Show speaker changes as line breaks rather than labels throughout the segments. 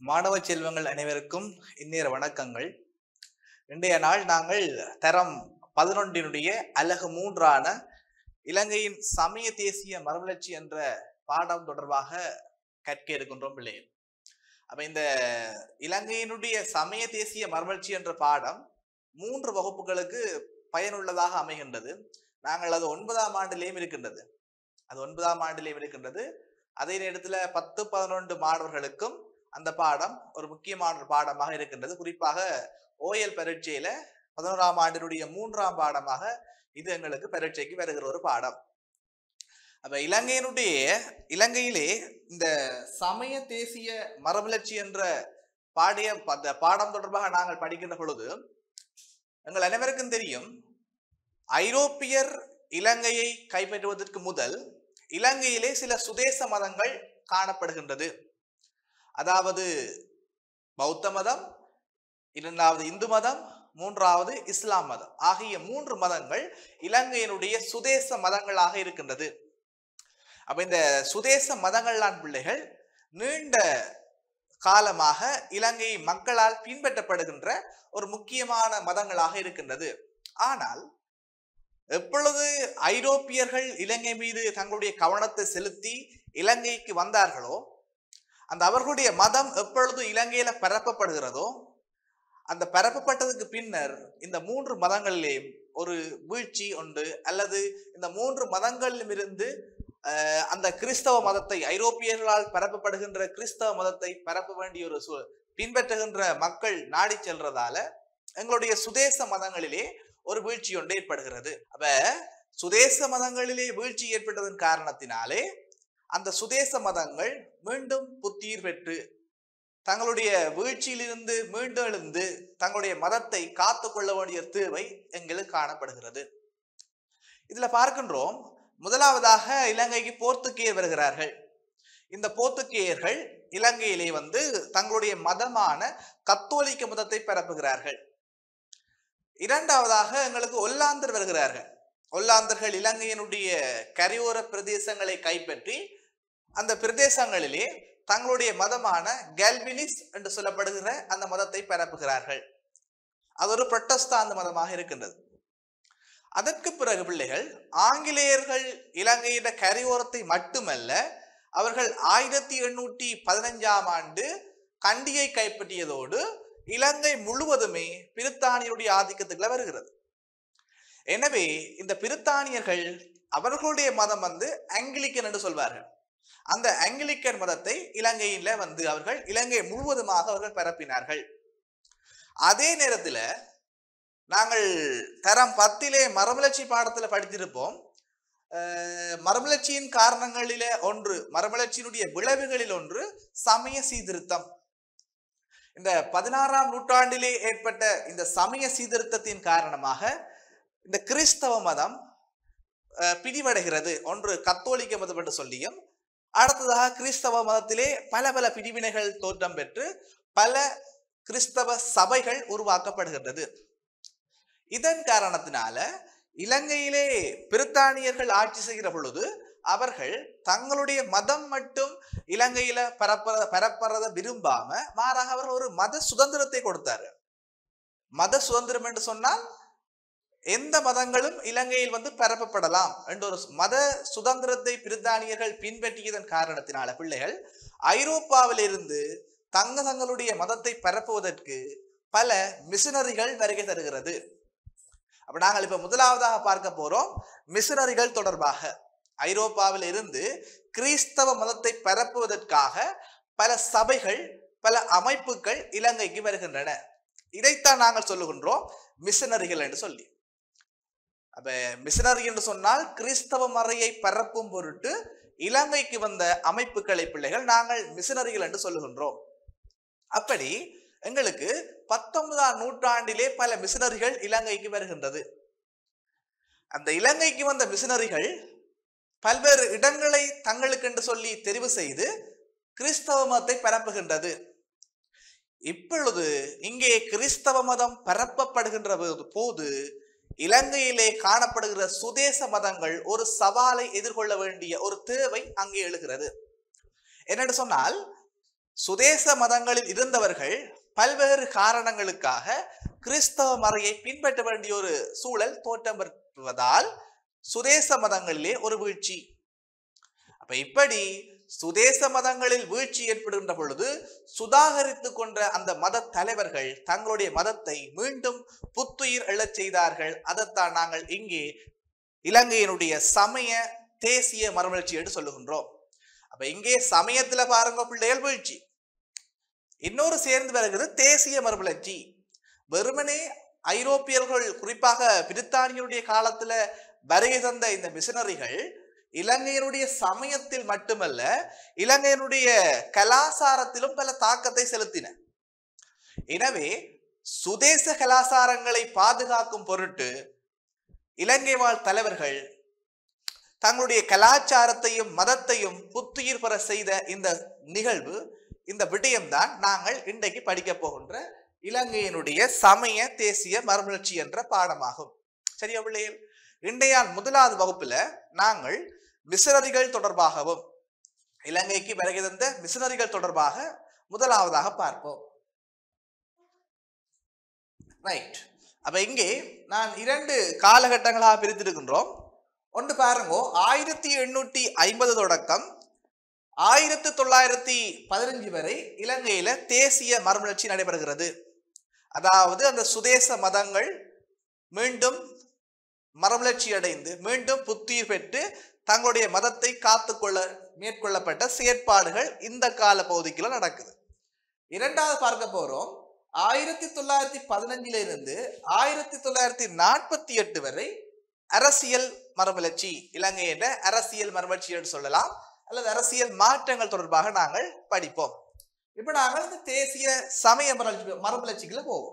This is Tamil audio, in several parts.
மாணவ செல்வங்கள் அனைவருக்கும் இந்நேர வணக்கங்கள் இன்றைய நாள் நாங்கள் தரம் பதினொன்றினுடைய அலகு மூன்றான இலங்கையின் சமய தேசிய மறுமலர்ச்சி என்ற பாடம் தொடர்பாக கற்க இருக்கின்றோம் பிள்ளைகள் அப்ப இந்த இலங்கையினுடைய சமய தேசிய மறுமலர்ச்சி என்ற பாடம் மூன்று வகுப்புகளுக்கு பயனுள்ளதாக அமைகின்றது நாங்கள் அது ஒன்பதாம் ஆண்டிலேயும் இருக்கின்றது அது ஒன்பதாம் ஆண்டிலேயும் இருக்கின்றது அதே நேரத்துல பத்து பதினொன்று மாணவர்களுக்கும் அந்த பாடம் ஒரு முக்கியமான ஒரு பாடமாக இருக்கின்றது குறிப்பாக ஓஎல் பரீட்சையில பதினோராம் ஆண்டினுடைய மூன்றாம் பாடமாக இது எங்களுக்கு பரீட்சைக்கு வருகிற ஒரு பாடம் அப்ப இலங்கையினுடைய இலங்கையிலே இந்த சமய தேசிய மரபுலர்ச்சி என்ற பாடிய அந்த பாடம் தொடர்பாக நாங்கள் படிக்கின்ற பொழுது எங்கள் அனைவருக்கும் தெரியும் ஐரோப்பியர் இலங்கையை கைப்பற்றுவதற்கு முதல் இலங்கையிலே சில சுதேச மதங்கள் காணப்படுகின்றது அதாவது பௌத்த மதம் இரண்டாவது இந்து மதம் மூன்றாவது இஸ்லாம் மதம் ஆகிய மூன்று மதங்கள் இலங்கையினுடைய சுதேச மதங்களாக இருக்கின்றது அப்ப இந்த சுதேச மதங்களான் பிள்ளைகள் நீண்ட காலமாக இலங்கை மக்களால் பின்பற்றப்படுகின்ற ஒரு முக்கியமான மதங்களாக இருக்கின்றது ஆனால் எப்பொழுது ஐரோப்பியர்கள் இலங்கை மீது தங்களுடைய கவனத்தை செலுத்தி இலங்கைக்கு வந்தார்களோ அந்த அவர்களுடைய மதம் எப்பொழுது இலங்கையில பரப்பப்படுகிறதோ அந்த பரப்பப்பட்டதுக்கு பின்னர் இந்த மூன்று மதங்களிலேயும் ஒரு வீழ்ச்சி உண்டு அல்லது இந்த மூன்று மதங்களிலும் இருந்து அந்த கிறிஸ்தவ மதத்தை ஐரோப்பியர்களால் பரப்பப்படுகின்ற கிறிஸ்தவ மதத்தை பரப்ப வேண்டிய ஒரு சூ பின்பற்றுகின்ற மக்கள் நாடி செல்றதால எங்களுடைய சுதேச மதங்களிலே ஒரு வீழ்ச்சி ஒன்று ஏற்படுகிறது அப்ப சுதேச மதங்களிலே வீழ்ச்சி ஏற்பட்டதன் காரணத்தினாலே அந்த சுதேச மதங்கள் மீண்டும் புத்துயிர் பெற்று தங்களுடைய வீழ்ச்சியிலிருந்து மீண்டும் எழுந்து தங்களுடைய மதத்தை காத்து கொள்ள வேண்டிய தேவை எங்களுக்கு காணப்படுகிறது இதுல பார்க்கின்றோம் முதலாவதாக இலங்கைக்கு போர்த்துக்கேயர் வருகிறார்கள் இந்த போர்த்துக்கேயர்கள் இலங்கையிலே வந்து தங்களுடைய மதமான கத்தோலிக்க மதத்தை பரப்புகிறார்கள் இரண்டாவதாக எங்களுக்கு ஒல்லாந்தர் வருகிறார்கள் ஒல்லாந்தர்கள் இலங்கையினுடைய கரையோர பிரதேசங்களை கைப்பற்றி அந்த பிரதேசங்களிலே தங்களுடைய மதமான கேல்வினிஸ் என்று சொல்லப்படுகிற அந்த மதத்தை பரப்புகிறார்கள் அது ஒரு புரட்டஸ்தாந்த மதமாக இருக்கின்றது அதற்கு பிறகு பிள்ளைகள் ஆங்கிலேயர்கள் இலங்கையிட கரையோரத்தை மட்டுமல்ல அவர்கள் ஆயிரத்தி எண்ணூற்றி பதினஞ்சாம் ஆண்டு கண்டியை கைப்பற்றியதோடு இலங்கை முழுவதுமே பிரித்தானியருடைய ஆதிக்கத்துக்குள்ள வருகிறது எனவே இந்த பிரித்தானியர்கள் அவர்களுடைய மதம் வந்து ஆங்கிலிக்கன் என்று சொல்வார்கள் அந்த ஆங்கிலிக்கன் மதத்தை இலங்கையில வந்து அவர்கள் இலங்கை முழுவதுமாக அவர்கள் பரப்பினார்கள் அதே நேரத்தில் நாங்கள் தரம் பத்திலே மரபுலட்சி பாடத்துல படித்திருப்போம் மரபுலட்சியின் காரணங்களில ஒன்று மரபுலட்சியினுடைய விளைவுகளில் ஒன்று சமய சீர்திருத்தம் இந்த பதினாறாம் நூற்றாண்டிலே ஏற்பட்ட இந்த சமய சீர்திருத்தத்தின் காரணமாக இந்த கிறிஸ்தவ மதம் பிரிவடைகிறது ஒன்று கத்தோலிக்க மதம் என்று சொல்லியும் அடுத்ததாக கிறிஸ்தவ மதத்திலே பல பல பிரிவினைகள் தோற்றம் பெற்று பல கிறிஸ்தவ சபைகள் உருவாக்கப்படுகின்றது இதன் காரணத்தினால இலங்கையிலே பிரித்தானியர்கள் ஆட்சி செய்கிற பொழுது அவர்கள் தங்களுடைய மதம் மட்டும் இலங்கையில பரப்ப பரப்புறத விரும்பாம மாறாக அவர்கள் ஒரு மத சுதந்திரத்தை கொடுத்தாரு மத சுதந்திரம் என்று சொன்னால் எந்த மதங்களும் இலங்கையில் வந்து பரப்பப்படலாம் என்ற ஒரு மத சுதந்திரத்தை பிரித்தானியர்கள் பின்பற்றியதன் காரணத்தினால பிள்ளைகள் ஐரோப்பாவிலிருந்து தங்க தங்களுடைய மதத்தை பரப்புவதற்கு பல மிஷினரிகள் வருகை தருகிறது அப்ப நாங்கள் இப்ப முதலாவதாக பார்க்க போறோம் மிஷினரிகள் தொடர்பாக ஐரோப்பாவில் இருந்து கிறிஸ்தவ மதத்தை பரப்புவதற்காக பல சபைகள் பல அமைப்புகள் இலங்கைக்கு வருகின்றன இதைத்தான் நாங்கள் சொல்லுகின்றோம் மிஷனரிகள் என்று சொல்லி அப்ப மிஷனரி என்று சொன்னால் கிறிஸ்தவ மறையை பரப்பும் பொருட்டு இலங்கைக்கு வந்த அமைப்புகளை பிள்ளைகள் நாங்கள் மிஷனரிகள் என்று சொல்லுகின்றோம் அப்படி எங்களுக்கு பத்தொன்பதாம் நூற்றாண்டிலே பல மிஷனரிகள் இலங்கைக்கு வருகின்றது அந்த இலங்கைக்கு வந்த மிஷனரிகள் பல்வேறு இடங்களை தங்களுக்கு என்று சொல்லி தெரிவு செய்து கிறிஸ்தவ மதத்தை பரப்புகின்றது இப்பொழுது இங்கே கிறிஸ்தவ மதம் பரப்பப்படுகின்ற போது இலங்கையிலே காணப்படுகிற சுதேச மதங்கள் ஒரு சவாலை எதிர்கொள்ள வேண்டிய ஒரு தேவை அங்கே எழுகிறது என்னென்னு சொன்னால் சுதேச மதங்களில் இருந்தவர்கள் பல்வேறு காரணங்களுக்காக கிறிஸ்தவ மறையை பின்பற்ற வேண்டிய ஒரு சூழல் தோற்றம் பெறுவதால் சுதேச மதங்களிலே ஒரு வீழ்ச்சி அப்ப இப்படி சுதேச மதங்களில் வீழ்ச்சி ஏற்படுகின்ற பொழுது சுதாகரித்து கொண்ட அந்த மத தலைவர்கள் தங்களுடைய மதத்தை மீண்டும் புத்துயிர் எழச் செய்தார்கள் அதைத்தான் நாங்கள் இங்கே இலங்கையினுடைய சமய தேசிய மறுமலர்ச்சி என்று சொல்லுகின்றோம் அப்ப இங்கே சமயத்துல பாருங்க பிள்ளைகள் வீழ்ச்சி இன்னொரு சேர்ந்து வருகிறது தேசிய மறுமலர்ச்சி வெறுமனே ஐரோப்பியர்கள் குறிப்பாக பிரித்தானியருடைய காலத்துல வருகை தந்த இந்த மிஷனரிகள் இலங்கையினுடைய சமயத்தில் மட்டுமல்ல இலங்கையினுடைய கலாசாரத்திலும் பல தாக்கத்தை செலுத்தின எனவே சுதேச கலாசாரங்களை பாதுகாக்கும் பொருட்டு இலங்கை வாழ் தலைவர்கள் தங்களுடைய கலாச்சாரத்தையும் மதத்தையும் புத்துயிர் பெற செய்த இந்த நிகழ்வு இந்த விடயம்தான் நாங்கள் இன்றைக்கு படிக்க போகின்ற இலங்கையினுடைய சமய தேசிய மறுமலர்ச்சி என்ற பாடமாகும் சரியா பிள்ளைகள் இன்றைய முதலாவது வகுப்புல நாங்கள் மிஷனரிகள் தொடர்பாகவும் இலங்கைக்கு வருகை தந்த மிஷனரிகள் தொடர்பாக முதலாவதாக பார்ப்போம் ரைட் அப்ப இங்கே நான் இரண்டு காலகட்டங்களாக பிரித்திருக்கின்றோம் ஒன்று பாருங்க ஆயிரத்தி எண்ணூற்றி ஐம்பது தொடக்கம் ஆயிரத்தி தொள்ளாயிரத்தி பதினஞ்சு வரை இலங்கையில தேசிய மறுமலர்ச்சி நடைபெறுகிறது அதாவது அந்த சுதேச மதங்கள் மீண்டும் மறுமலர்ச்சி அடைந்து மீண்டும் புத்துயிர் பெற்று தங்களுடைய மதத்தை காத்துக்கொள்ள மேற்கொள்ளப்பட்ட செயற்பாடுகள் இந்த கால பகுதிக்குள்ள நடக்குது இரண்டாவது பார்க்க போறோம் ஆயிரத்தி தொள்ளாயிரத்தி பதினஞ்சுல இருந்து ஆயிரத்தி தொள்ளாயிரத்தி நாற்பத்தி எட்டு வரை அரசியல் மறுமலர்ச்சி இலங்கையில அரசியல் மறுமலர்ச்சி என்று சொல்லலாம் அல்லது அரசியல் மாற்றங்கள் தொடர்பாக நாங்கள் படிப்போம் இப்ப நாங்கள் இந்த தேசிய சமய மறுமலர்ச்சி மறுமலர்ச்சிக்குள்ள போவோம்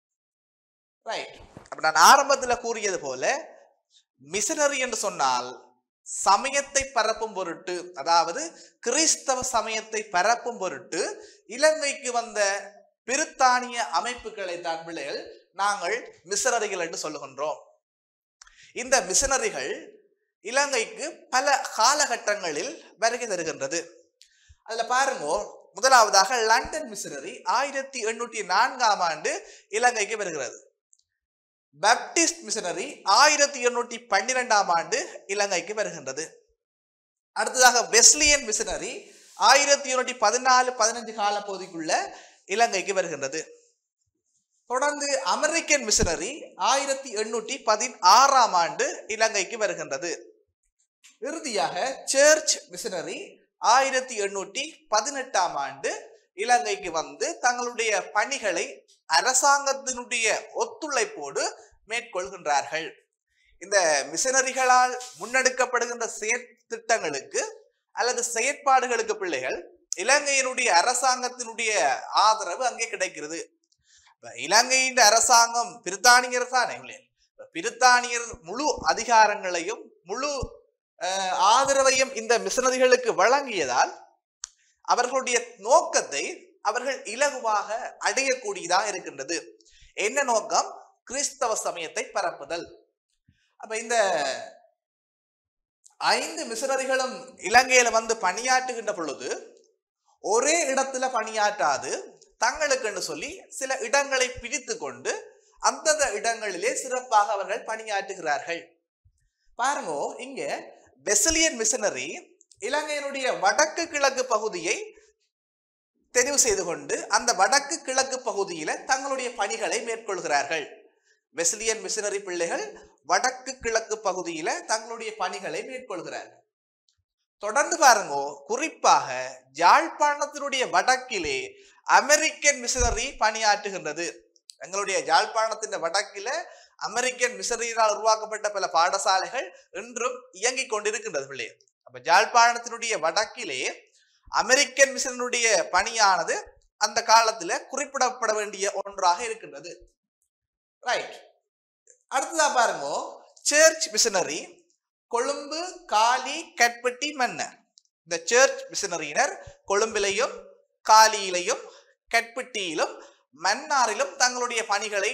ரைட் அப்ப நான் ஆரம்பத்துல கூறியது போல மிஷனரி என்று சொன்னால் சமயத்தை பரப்பும் பொருட்டு அதாவது கிறிஸ்தவ சமயத்தை பரப்பும் பொருட்டு இலங்கைக்கு வந்த பிரித்தானிய அமைப்புகளை தான் பிள்ளைகள் நாங்கள் மிஷனரிகள் என்று சொல்லுகின்றோம் இந்த மிஷனரிகள் இலங்கைக்கு பல காலகட்டங்களில் வருகை தருகின்றது அதுல பாருங்க முதலாவதாக லண்டன் மிஷனரி ஆயிரத்தி எண்ணூற்றி நான்காம் ஆண்டு இலங்கைக்கு வருகிறது பப்டிஸ்ட் மிஷனரி ஆயிரத்தி எண்ணூற்றி பன்னிரெண்டாம் ஆண்டு இலங்கைக்கு வருகின்றது அடுத்ததாக வெஸ்லியன் மிஷனரி ஆயிரத்தி எண்ணூற்றி பதினாலு பதினஞ்சு கால பகுதிக்குள்ள இலங்கைக்கு வருகின்றது தொடர்ந்து அமெரிக்கன் மிஷனரி ஆயிரத்தி எண்ணூற்றி பதினாறாம் ஆண்டு இலங்கைக்கு வருகின்றது இறுதியாக சர்ச் மிஷனரி ஆயிரத்தி எண்ணூற்றி பதினெட்டாம் ஆண்டு இலங்கைக்கு வந்து தங்களுடைய பணிகளை அரசாங்கத்தினுடைய ஒத்துழைப்போடு மேற்கொள்கின்றார்கள் இந்த மிஷனரிகளால் முன்னெடுக்கப்படுகின்ற செயற்திட்டங்களுக்கு அல்லது செயற்பாடுகளுக்கு பிள்ளைகள் இலங்கையினுடைய அரசாங்கத்தினுடைய ஆதரவு அங்கே கிடைக்கிறது இப்ப இலங்கையின் அரசாங்கம் பிரித்தானியர் தானே இல்லையா? இப்ப பிரித்தானியர் முழு அதிகாரங்களையும் முழு அஹ், ஆதரவையும் இந்த மிஷனரிகளுக்கு வழங்கியதால் அவர்களுடைய நோக்கத்தை அவர்கள் இலகுவாக அடையக்கூடியதாக இருக்கின்றது என்ன நோக்கம் கிறிஸ்தவ சமயத்தை பரப்புதல் அப்ப இந்த ஐந்து மிஷனரிகளும் இலங்கையில வந்து பணியாற்றுகின்ற பொழுது ஒரே இடத்துல பணியாற்றாது தங்களுக்குன்னு சொல்லி சில இடங்களை பிரித்து கொண்டு அந்தந்த இடங்களிலே சிறப்பாக அவர்கள் பணியாற்றுகிறார்கள் பாருங்க இங்க பெசிலியன் மிஷனரி இலங்கையினுடைய வடக்கு கிழக்கு பகுதியை தெரிவு செய்து கொண்டு அந்த வடக்கு கிழக்கு பகுதியில தங்களுடைய பணிகளை மேற்கொள்கிறார்கள் வெஸ்லியன் மிஷனரி பிள்ளைகள் வடக்கு கிழக்கு பகுதியில தங்களுடைய பணிகளை மேற்கொள்கிறார்கள் தொடர்ந்து பாருங்க குறிப்பாக யாழ்ப்பாணத்தினுடைய வடக்கிலே அமெரிக்கன் மிஷனரி பணியாற்றுகின்றது எங்களுடைய யாழ்ப்பாணத்தின் வடக்கில அமெரிக்கன் மிஷனரியினால் உருவாக்கப்பட்ட பல பாடசாலைகள் இன்றும் இயங்கிக் கொண்டிருக்கின்றது பிள்ளைகள் அப்ப யாழ்ப்பாணத்தினுடைய வடக்கிலே அமெரிக்கன் மிஷனுடைய பணியானது அந்த காலத்துல குறிப்பிடப்பட வேண்டிய ஒன்றாக இருக்கின்றது ரைட் அடுத்ததா பாருங்க சர்ச் மிஷனரி கொழும்பு காலி கட்பட்டி மன்னர் இந்த சர்ச் மிஷனரியினர் கொழும்பிலையும் காலியிலையும் கட்பட்டியிலும் மன்னாரிலும் தங்களுடைய பணிகளை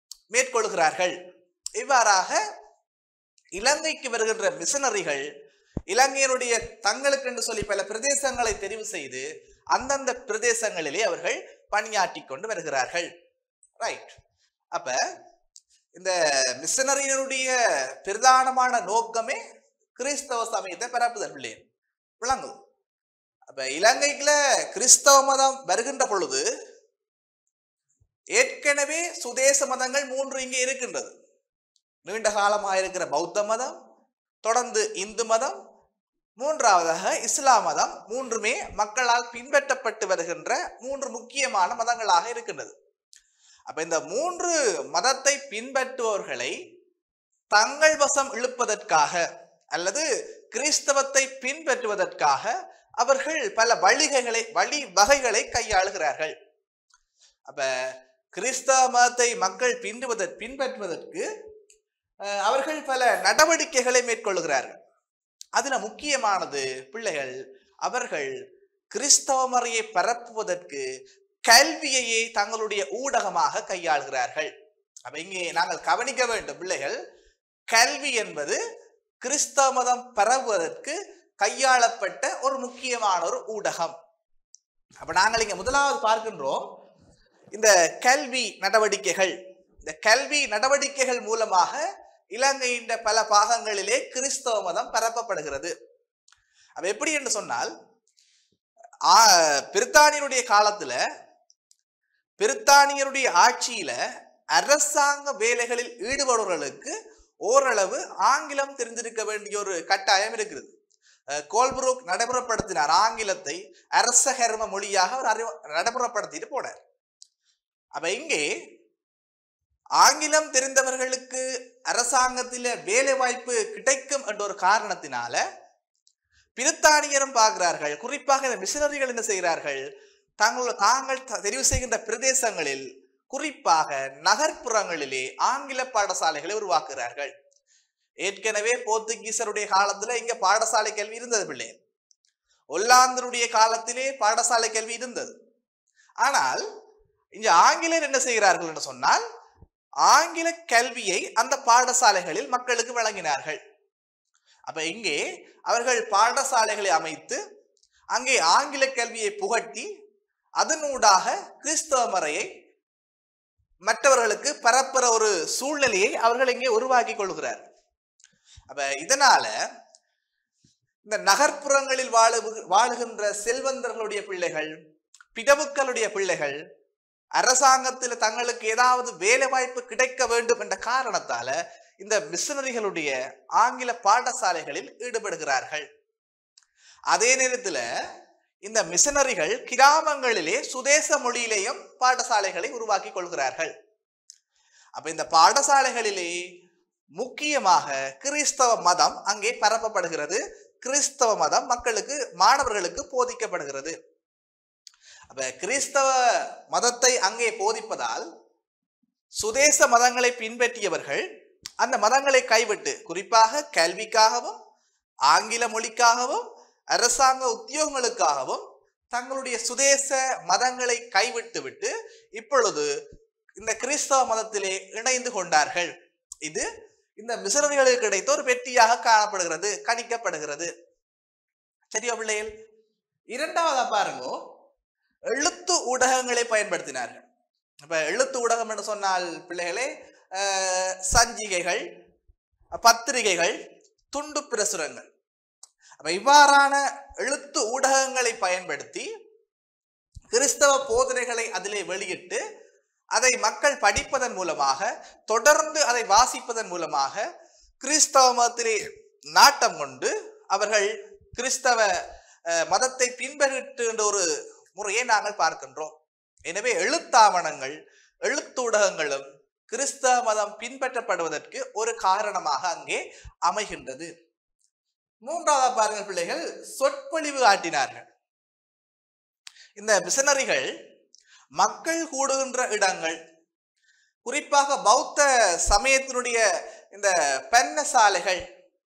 மேற்கொள்கிறார்கள் இவ்வாறாக இலங்கைக்கு வருகின்ற மிஷனரிகள் இலங்கையினுடைய தங்களுக்கு என்று சொல்லி பல பிரதேசங்களை தெரிவு செய்து அந்தந்த பிரதேசங்களிலே அவர்கள் பணியாற்றி கொண்டு வருகிறார்கள் ரைட் அப்ப இந்த மிஷனரியினுடைய பிரதானமான நோக்கமே கிறிஸ்தவ சமயத்தை பரப்புதல் பிள்ளைகள் விளங்கும் அப்ப இலங்கைக்குள்ள கிறிஸ்தவ மதம் வருகின்ற பொழுது ஏற்கனவே சுதேச மதங்கள் மூன்று இங்கே இருக்கின்றது நீண்ட காலமாக இருக்கிற பௌத்த மதம் தொடர்ந்து இந்து மதம் மூன்றாவதாக இஸ்லாம் மதம் மூன்றுமே மக்களால் பின்பற்றப்பட்டு வருகின்ற மூன்று முக்கியமான மதங்களாக இருக்கின்றது அப்ப இந்த மூன்று மதத்தை பின்பற்றுபவர்களை தங்கள் வசம் இழுப்பதற்காக அல்லது கிறிஸ்தவத்தை பின்பற்றுவதற்காக அவர்கள் பல வழிகைகளை வழி வகைகளை கையாளுகிறார்கள் அப்ப கிறிஸ்தவ மதத்தை மக்கள் பின்பற்றுவதற்கு பின்பற்றுவதற்கு அஹ், அவர்கள் பல நடவடிக்கைகளை மேற்கொள்கிறார்கள் அதுல முக்கியமானது பிள்ளைகள் அவர்கள் கிறிஸ்தவ முறையை பரப்புவதற்கு கல்வியையே தங்களுடைய ஊடகமாக கையாளுகிறார்கள் அப்ப இங்கே நாங்கள் கவனிக்க வேண்டும் பிள்ளைகள் கல்வி என்பது கிறிஸ்தவ மதம் பரவுவதற்கு கையாளப்பட்ட ஒரு முக்கியமான ஒரு ஊடகம் அப்ப நாங்கள் இங்க முதலாவது பார்க்கின்றோம் இந்த கல்வி நடவடிக்கைகள் இந்த கல்வி நடவடிக்கைகள் மூலமாக இலங்கையின் பல பாகங்களிலே கிறிஸ்தவ மதம் பரப்பப்படுகிறது அப்ப எப்படி என்று சொன்னால் ஆ- பிரித்தானியருடைய காலத்துல பிரித்தானியருடைய ஆட்சியில அரசாங்க வேலைகளில் ஈடுபடுபவர்களுக்கு ஓரளவு ஆங்கிலம் தெரிஞ்சிருக்க வேண்டிய ஒரு கட்டாயம் இருக்கிறது அஹ் கோல்புரூக் நடைமுறைப்படுத்தினார் ஆங்கிலத்தை அரச கர்ம மொழியாக அவர் அறிவு நடைமுறைப்படுத்திட்டு போனார் அப்ப இங்கே ஆங்கிலம் தெரிந்தவர்களுக்கு அரசாங்கத்தில வேலை வாய்ப்பு கிடைக்கும் என்ற ஒரு காரணத்தினால பிரித்தானியரும் பார்க்கிறார்கள் குறிப்பாக இந்த மிஷனரிகள் என்ன செய்கிறார்கள் தங்கள் தாங்கள் த- தெரிவு செய்கின்ற பிரதேசங்களில் குறிப்பாக நகர்ப்புறங்களிலே ஆங்கில பாடசாலைகளை உருவாக்குகிறார்கள் ஏற்கனவே போர்த்துகீசருடைய காலத்துல இங்க பாடசாலை கல்வி இருந்தது பிள்ளை ஒல்லாந்தருடைய காலத்திலே பாடசாலை கல்வி இருந்தது ஆனால் இங்க ஆங்கிலேயர் என்ன செய்கிறார்கள் என்று சொன்னால் ஆங்கில கல்வியை அந்த பாடசாலைகளில் மக்களுக்கு வழங்கினார்கள் அப்ப இங்கே அவர்கள் பாடசாலைகளை அமைத்து அங்கே ஆங்கில கல்வியை புகட்டி அதனூடாக கிறிஸ்தவ மறையை மற்றவர்களுக்கு பரப்புற ஒரு சூழ்நிலையை அவர்கள் இங்கே உருவாக்கி கொள்கிறார் அப்ப இதனால இந்த நகர்ப்புறங்களில் வாழு வாழுகின்ற செல்வந்தர்களுடைய பிள்ளைகள் பிடவுக்களுடைய பிள்ளைகள் அரசாங்கத்தில் தங்களுக்கு ஏதாவது வேலை வாய்ப்பு கிடைக்க வேண்டும் என்ற காரணத்தால இந்த மிஷனரிகளுடைய ஆங்கில பாடசாலைகளில் ஈடுபடுகிறார்கள் அதே நேரத்துல இந்த மிஷனரிகள் கிராமங்களிலே சுதேச மொழியிலேயும் பாடசாலைகளை உருவாக்கி கொள்கிறார்கள் அப்ப இந்த பாடசாலைகளிலே முக்கியமாக கிறிஸ்தவ மதம் அங்கே பரப்பப்படுகிறது கிறிஸ்தவ மதம் மக்களுக்கு மாணவர்களுக்கு போதிக்கப்படுகிறது அப்ப கிறிஸ்தவ மதத்தை அங்கே போதிப்பதால் சுதேச மதங்களை பின்பற்றியவர்கள் அந்த மதங்களை கைவிட்டு குறிப்பாக கல்விக்காகவும் ஆங்கில மொழிக்காகவும் அரசாங்க உத்தியோகங்களுக்காகவும் தங்களுடைய சுதேச மதங்களை கைவிட்டு விட்டு இப்பொழுது இந்த கிறிஸ்தவ மதத்திலே இணைந்து கொண்டார்கள் இது இந்த மிஷனரிகளுக்கு கிடைத்த ஒரு வெற்றியாக காணப்படுகிறது கணிக்கப்படுகிறது சரியா பிள்ளைகள் இரண்டாவதா பாருங்க எழுத்து ஊடகங்களை பயன்படுத்தினார்கள் இப்ப எழுத்து ஊடகம் என்று சொன்னால் பிள்ளைகளே அஹ், சஞ்சிகைகள் பத்திரிகைகள் துண்டு பிரசுரங்கள் அப்ப இவ்வாறான எழுத்து ஊடகங்களை பயன்படுத்தி கிறிஸ்தவ போதனைகளை அதிலே வெளியிட்டு அதை மக்கள் படிப்பதன் மூலமாக தொடர்ந்து அதை வாசிப்பதன் மூலமாக கிறிஸ்தவ மதத்திலே நாட்டம் கொண்டு அவர்கள் கிறிஸ்தவ அஹ், மதத்தை பின்பற்றுகின்ற ஒரு முறையை நாங்கள் பார்க்கின்றோம் எனவே எழுத்தாவணங்கள் எழுத்தூடகங்களும் கிறிஸ்தவ மதம் பின்பற்றப்படுவதற்கு ஒரு காரணமாக அங்கே அமைகின்றது மூன்றாவது பாருங்கள் பிள்ளைகள் சொற்பொழிவு ஆட்டினார்கள் இந்த மிஷனரிகள் மக்கள் கூடுகின்ற இடங்கள் குறிப்பாக பௌத்த சமயத்தினுடைய இந்த பெண்ணசாலைகள்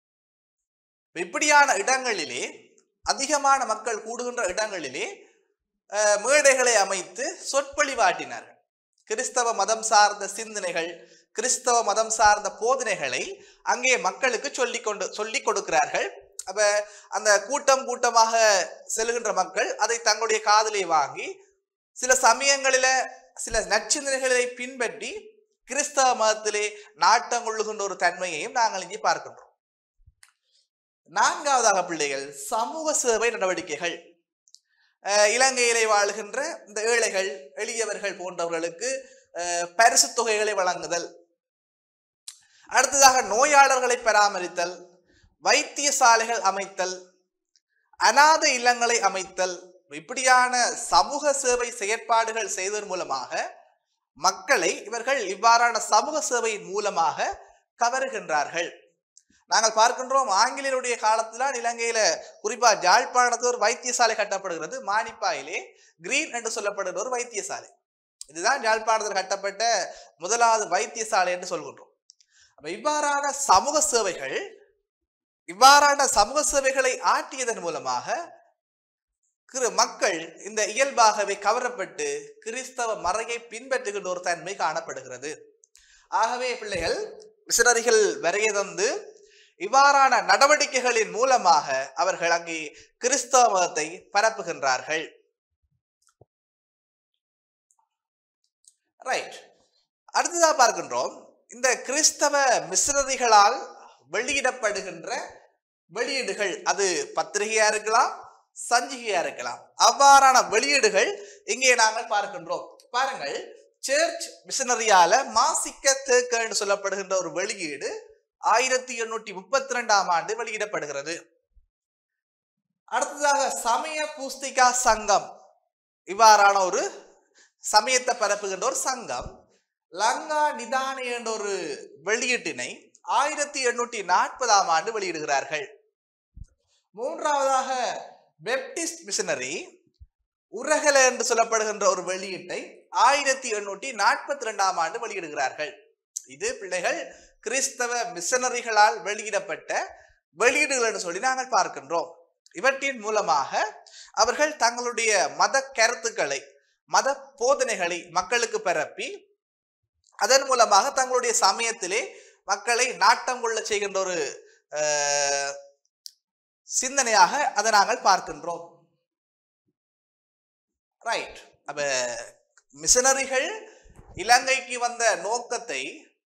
இப்படியான இடங்களிலே அதிகமான மக்கள் கூடுகின்ற இடங்களிலே அஹ், மேடைகளை அமைத்து சொற்பொழிவாட்டினார்கள் கிறிஸ்தவ மதம் சார்ந்த சிந்தனைகள் கிறிஸ்தவ மதம் சார்ந்த போதனைகளை அங்கே மக்களுக்கு சொல்லிக் கொண்டு சொல்லிக் கொடுக்கிறார்கள் அப்ப அந்த கூட்டம் கூட்டமாக செல்கின்ற மக்கள் அதை தங்களுடைய காதலை வாங்கி சில சமயங்களில சில நச்சிந்தனைகளை பின்பற்றி கிறிஸ்தவ மதத்திலே நாட்டம் கொள்ளுகின்ற ஒரு தன்மையையும் நாங்கள் இங்கே பார்க்கின்றோம் நான்காவதாக பிள்ளைகள் சமூக சேவை நடவடிக்கைகள் அஹ் இலங்கையிலே வாழுகின்ற இந்த ஏழைகள் எளியவர்கள் போன்றவர்களுக்கு அஹ், பரிசு தொகைகளை வழங்குதல் அடுத்ததாக நோயாளர்களை பராமரித்தல் வைத்தியசாலைகள் அமைத்தல் அநாத இல்லங்களை அமைத்தல் இப்படியான சமூக சேவை செயற்பாடுகள் செய்வதன் மூலமாக மக்களை இவர்கள் இவ்வாறான சமூக சேவையின் மூலமாக கவருகின்றார்கள் நாங்கள் பார்க்கின்றோம் ஆங்கிலேயருடைய காலத்தில் இலங்கையில குறிப்பா ஜாழ்ப்பாணத்தில் ஒரு வைத்தியசாலை கட்டப்படுகிறது மானிப்பாயிலே கிரீன் என்று சொல்லப்படுகிற ஒரு வைத்தியசாலை இதுதான் ஜாழ்ப்பாணத்தில் கட்டப்பட்ட முதலாவது வைத்தியசாலை என்று சொல்கின்றோம் அப்ப இவ்வாறான சமூக சேவைகள் இவ்வாறான சமூக சேவைகளை ஆற்றியதன் மூலமாக கிரு மக்கள் இந்த இயல்பாகவே கவரப்பட்டு கிறிஸ்தவ மறையை பின்பற்றுகின்ற ஒரு தன்மை காணப்படுகிறது ஆகவே பிள்ளைகள் மிஷனரிகள் வரைய தந்து இவ்வாறான நடவடிக்கைகளின் மூலமாக அவர்கள் அங்கே கிறிஸ்தவ மதத்தை பரப்புகின்றார்கள் ரைட் அடுத்ததா பார்க்கின்றோம் இந்த கிறிஸ்தவ மிஷனரிகளால் வெளியிடப்படுகின்ற வெளியீடுகள் அது பத்திரிகையா இருக்கலாம் சஞ்சிகையா இருக்கலாம் அவ்வாறான வெளியீடுகள் இங்கே நாங்கள் பார்க்கின்றோம் பாருங்கள் சர்ச் மிஷனரியால மாசிக்க தேக்க என்று சொல்லப்படுகின்ற ஒரு வெளியீடு ஆயிரத்தி எண்ணூற்றி முப்பத்தி ரெண்டாம் ஆண்டு வெளியிடப்படுகிறது அடுத்ததாக சமய பூஸ்திகா சங்கம் இவ்வாறான ஒரு சமயத்தை பரப்புகின்ற ஒரு சங்கம் லங்கா நிதானி என்ற ஒரு வெளியீட்டினை ஆயிரத்தி எண்ணூற்றி நாற்பதாம் ஆண்டு வெளியிடுகிறார்கள் மூன்றாவதாக பெப்டிஸ்ட் மிஷனரி உரகல என்று சொல்லப்படுகின்ற ஒரு வெளியீட்டை ஆயிரத்தி எண்ணூற்றி நாற்பத்தி ரெண்டாம் ஆண்டு வெளியிடுகிறார்கள் இது பிள்ளைகள் கிறிஸ்தவ மிஷனரிகளால் வெளியிடப்பட்ட வெளியீடுகள் என்று சொல்லி நாங்கள் பார்க்கின்றோம் இவற்றின் மூலமாக அவர்கள் தங்களுடைய மத கருத்துக்களை மத போதனைகளை மக்களுக்கு பரப்பி அதன் மூலமாக தங்களுடைய சமயத்திலே மக்களை நாட்டம் கொள்ள செய்கின்ற ஒரு அஹ், சிந்தனையாக அதை நாங்கள் பார்க்கின்றோம் ரைட் அப்ப மிஷனரிகள் இலங்கைக்கு வந்த நோக்கத்தை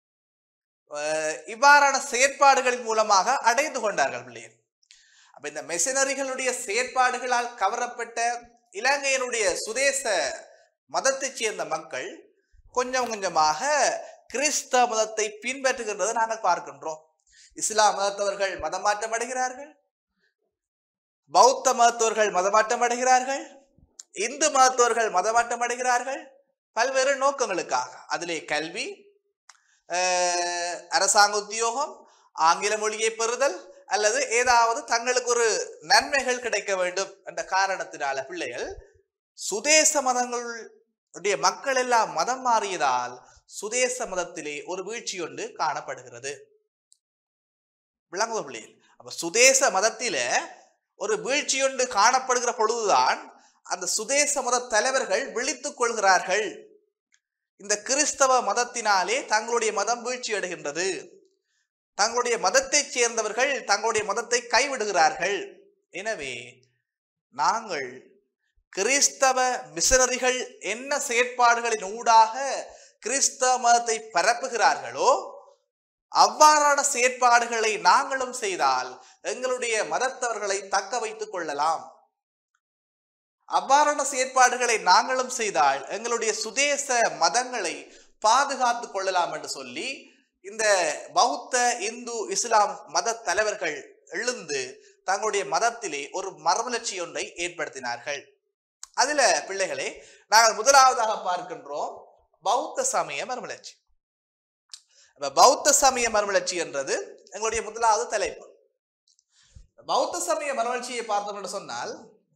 அஹ், இவ்வாறான செயற்பாடுகளின் மூலமாக அடைந்து கொண்டார்கள் பிள்ளைகள் அப்ப இந்த மிஷனரிகளுடைய செயற்பாடுகளால் கவரப்பட்ட இலங்கையினுடைய சுதேச மதத்தைச் சேர்ந்த மக்கள் கொஞ்சம் கொஞ்சமாக கிறிஸ்தவ மதத்தை பின்பற்றுகின்றதை நாங்கள் பார்க்கின்றோம் இஸ்லாம் மதத்தவர்கள் மதமாற்றம் அடைகிறார்கள் பௌத்த மதத்தவர்கள் மதமாற்றம் அடைகிறார்கள் இந்து மதத்தவர்கள் மதமாற்றம் அடைகிறார்கள் பல்வேறு நோக்கங்களுக்காக அதிலே கல்வி அஹ், அரசாங்க உத்தியோகம் ஆங்கில மொழியை பெறுதல் அல்லது ஏதாவது தங்களுக்கு ஒரு நன்மைகள் கிடைக்க வேண்டும் என்ற காரணத்தினால பிள்ளைகள் சுதேச மதங்களுடைய மக்கள் எல்லாம் மதம் மாறியதால் சுதேச மதத்திலே ஒரு வீழ்ச்சி ஒன்று காணப்படுகிறது விளங்குவ பிள்ளைகள் அப்ப சுதேச மதத்தில ஒரு வீழ்ச்சி ஒன்று காணப்படுகிற பொழுதுதான் அந்த சுதேச மத தலைவர்கள் விழித்துக் கொள்கிறார்கள் இந்த கிறிஸ்தவ மதத்தினாலே தங்களுடைய மதம் வீழ்ச்சி அடைகின்றது தங்களுடைய மதத்தைச் சேர்ந்தவர்கள் தங்களுடைய மதத்தை கைவிடுகிறார்கள் எனவே நாங்கள் கிறிஸ்தவ மிஷனரிகள் என்ன செயற்பாடுகளின் ஊடாக கிறிஸ்தவ மதத்தை பரப்புகிறார்களோ அவ்வாறான செயற்பாடுகளை நாங்களும் செய்தால் எங்களுடைய மதத்தவர்களை தக்க வைத்துக் கொள்ளலாம் அவ்வாறான செயற்பாடுகளை நாங்களும் செய்தால் எங்களுடைய சுதேச மதங்களை பாதுகாத்துக் கொள்ளலாம் என்று சொல்லி இந்த பௌத்த இந்து இஸ்லாம் மத தலைவர்கள் எழுந்து தங்களுடைய மதத்திலே ஒரு மறுமலர்ச்சி ஒன்றை ஏற்படுத்தினார்கள் அதுல பிள்ளைகளே நாங்கள் முதலாவதாக பார்க்கின்றோம் பௌத்த சமய மறுமலர்ச்சி அப்ப பௌத்த சமய மறுமலர்ச்சி என்றது எங்களுடைய முதலாவது தலைப்பு பௌத்த சமய மறுமலர்ச்சியை பார்த்தோம் என்று சொன்னால்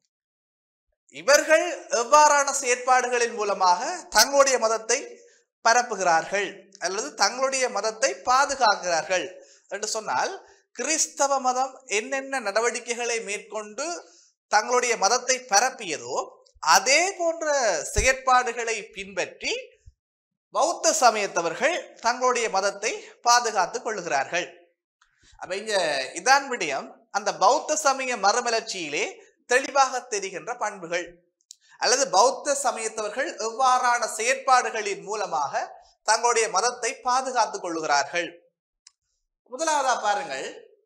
இவர்கள் எவ்வாறான செயற்பாடுகளின் மூலமாக தங்களுடைய மதத்தை பரப்புகிறார்கள் அல்லது தங்களுடைய மதத்தை பாதுகாக்கிறார்கள் என்று சொன்னால் கிறிஸ்தவ மதம் என்னென்ன நடவடிக்கைகளை மேற்கொண்டு தங்களுடைய மதத்தை பரப்பியதோ அதே போன்ற செயற்பாடுகளை பின்பற்றி பௌத்த சமயத்தவர்கள் தங்களுடைய மதத்தை பாதுகாத்துக் கொள்ளுகிறார்கள் அப்ப இங்க இதான் விடயம் அந்த பௌத்த சமய மறுமலர்ச்சியிலே தெளிவாக தெரிகின்ற பண்புகள் அல்லது பௌத்த சமயத்தவர்கள் எவ்வாறான செயற்பாடுகளின் மூலமாக தங்களுடைய மதத்தை பாதுகாத்துக் கொள்ளுகிறார்கள் முதலாவதா பாருங்கள்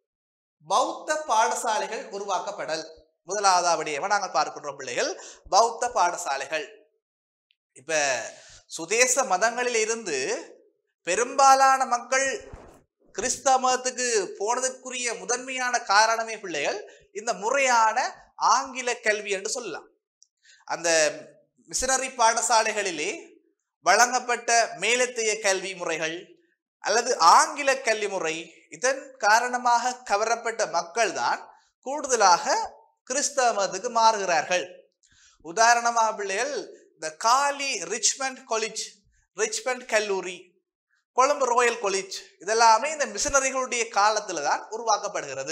பௌத்த பாடசாலைகள் உருவாக்கப்படல் முதலாவதா விடயமா நாங்கள் பார்க்கின்றோம் பிள்ளைகள் பௌத்த பாடசாலைகள் இப்ப சுதேச மதங்களில் இருந்து பெரும்பாலான மக்கள் கிறிஸ்தவ மதத்துக்கு போனதற்குரிய முதன்மையான காரணமே பிள்ளைகள் இந்த முறையான ஆங்கில கல்வி என்று சொல்லலாம் அந்த மிஷனரி பாடசாலைகளிலே வழங்கப்பட்ட மேலத்தைய கல்வி முறைகள் அல்லது ஆங்கில கல்வி முறை இதன் காரணமாக கவரப்பட்ட மக்கள் தான் கூடுதலாக கிறிஸ்தவ மதத்துக்கு மாறுகிறார்கள் உதாரணமாக பிள்ளைகள் இந்த காலி ரிச்மண்ட் காலேஜ் ரிச்மண்ட் கல்லூரி கொழும்பு ரோயல் காலேஜ் இதெல்லாமே இந்த மிஷனரிகளுடைய காலத்துல தான் உருவாக்கப்படுகிறது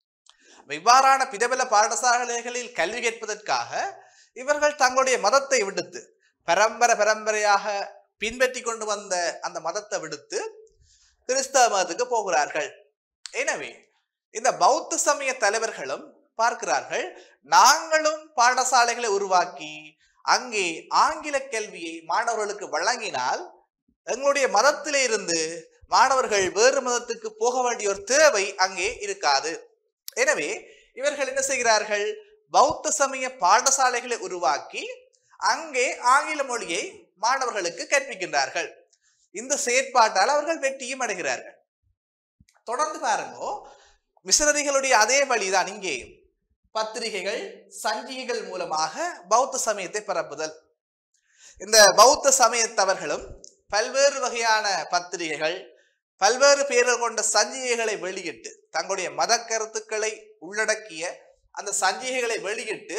இவ்வாறான பிரபல பாடசாலைகளில் கல்வி கேட்பதற்காக இவர்கள் தங்களுடைய மதத்தை விடுத்து பரம்பரை பரம்பரையாக பின்பற்றி கொண்டு வந்த அந்த மதத்தை விடுத்து கிறிஸ்தவ மதத்துக்கு போகிறார்கள் எனவே இந்த பௌத்த சமய தலைவர்களும் பார்க்கிறார்கள் நாங்களும் பாடசாலைகளை உருவாக்கி அங்கே ஆங்கில கல்வியை மாணவர்களுக்கு வழங்கினால் எங்களுடைய மதத்திலே இருந்து மாணவர்கள் வேறு மதத்துக்கு போக வேண்டிய ஒரு தேவை அங்கே இருக்காது எனவே இவர்கள் என்ன செய்கிறார்கள் பௌத்த சமய பாடசாலைகளை உருவாக்கி அங்கே ஆங்கில மொழியை மாணவர்களுக்கு கற்பிக்கின்றார்கள் இந்த செயற்பாட்டால் அவர்கள் வெற்றியும் அடைகிறார்கள் தொடர்ந்து பாருங்க மிஷனரிகளுடைய அதே வழிதான் இங்கேயும் பத்திரிகைகள் சஞ்சிகைகள் மூலமாக பௌத்த சமயத்தை பரப்புதல் இந்த பௌத்த சமயத்தவர்களும் பல்வேறு வகையான பத்திரிகைகள் பல்வேறு பேர்கள் கொண்ட சஞ்சிகைகளை வெளியிட்டு தங்களுடைய மத கருத்துக்களை உள்ளடக்கிய அந்த சஞ்சிகைகளை வெளியிட்டு